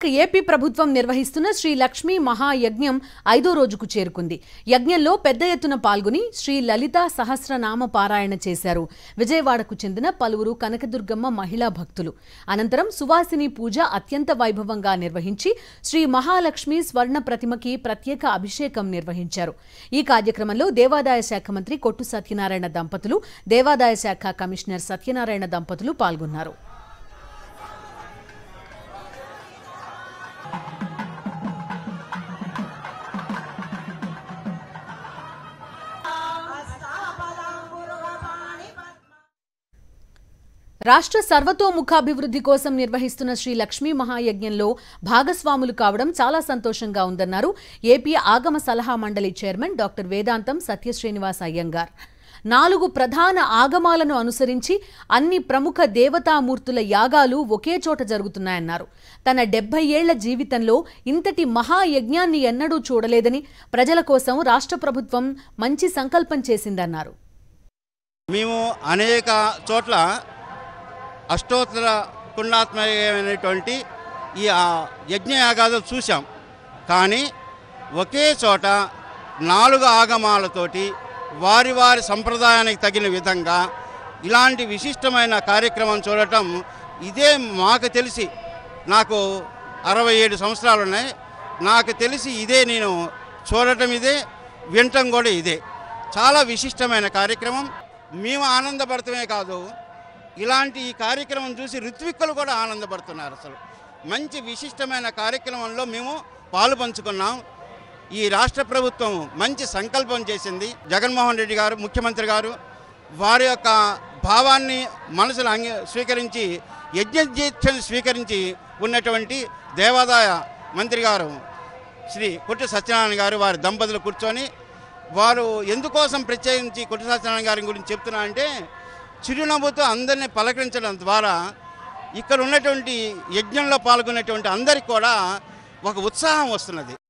AP ప్రభుత్వం నిర్వహిస్తున్న శ్రీ లక్ష్మీ మహాయజ్ఞం ఐదో రోజుకు చేరుకుంది యజ్ఞంలో పెద్ద ఎత్తున పాల్గొని శ్రీ లలిత సహస్రనామ పారాయణ చేశారు విజయవాడకు చెందిన పలువురు కనకదుర్గమ్మ మహిళా భక్తులు అనంతరం సువాసిని పూజ అత్యంత వైభవంగా నిర్వహించి శ్రీ మహాలక్ష్మి స్వర్ణ ప్రతిమకి ప్రత్యేక అభిషేకం నిర్వహించారు ఈ కార్యక్రమంలో దేవాదాయ శాఖ మంత్రి కొట్టు సత్యనారాయణ దంపతులు దేవాదాయ శాఖ కమిషనర్ సత్యనారాయణ దంపతులు పాల్గొన్నారు రాష్ట్ర సర్వతోముఖాభివృద్ధి కోసం నిర్వహిస్తున్న శ్రీ లక్ష్మీ మహాయజ్ఞంలో భాగస్వాములు కావడం చాలా సంతోషంగా ఉందన్నారు ఏపీ ఆగమ సలహా మండలి చైర్మన్ డాక్టర్ వేదాంతం సత్యశ్రీనివాస్ అయ్యంగార్ నాలుగు ప్రధాన ఆగమాలను అనుసరించి అన్ని ప్రముఖ దేవతామూర్తుల యాగాలు ఒకే చోట జరుగుతున్నాయన్నారు తన డెబ్బై ఏళ్ల జీవితంలో ఇంతటి మహాయజ్ఞాన్ని ఎన్నడూ చూడలేదని ప్రజల కోసం రాష్ట్ర ప్రభుత్వం మంచి సంకల్పం చేసిందన్నారు మేము అనేక చోట్ల అష్టోత్తర పుణ్యాత్మకమైనటువంటి ఈ ఆ యజ్ఞయాగాలు చూసాం కానీ ఒకే చోట నాలుగు ఆగమాలతోటి వారి వారి సంప్రదాయానికి తగిన విధంగా ఇలాంటి విశిష్టమైన కార్యక్రమం చూడటం ఇదే మాకు తెలిసి నాకు అరవై ఏడు సంవత్సరాలు ఉన్నాయి నాకు తెలిసి ఇదే నేను చూడటం ఇదే వినటం కూడా ఇదే చాలా విశిష్టమైన కార్యక్రమం మేము ఆనందపడటమే కాదు ఇలాంటి ఈ కార్యక్రమం చూసి ఋత్విక్కులు కూడా ఆనందపడుతున్నారు అసలు మంచి విశిష్టమైన కార్యక్రమంలో మేము పాలు పంచుకున్నాం ఈ రాష్ట్ర ప్రభుత్వం మంచి సంకల్పం చేసింది జగన్మోహన్ రెడ్డి గారు ముఖ్యమంత్రి గారు వారి యొక్క భావాన్ని మనసులో అంగీ స్వీకరించి యజ్ఞదీక్షను స్వీకరించి ఉన్నటువంటి దేవాదాయ మంత్రి గారు శ్రీ కొట్టి సత్యనారాయణ గారు వారి దంపతులు కూర్చొని వారు ఎందుకోసం ప్రత్యేకించి కొట్టి సత్యనారాయణ గారి గురించి చెప్తున్నా అంటే చిరునవ్వుతో అందరినీ పలకరించడం ద్వారా ఇక్కడ ఉన్నటువంటి యజ్ఞంలో పాల్గొనేటువంటి అందరికి కూడా ఒక ఉత్సాహం వస్తున్నది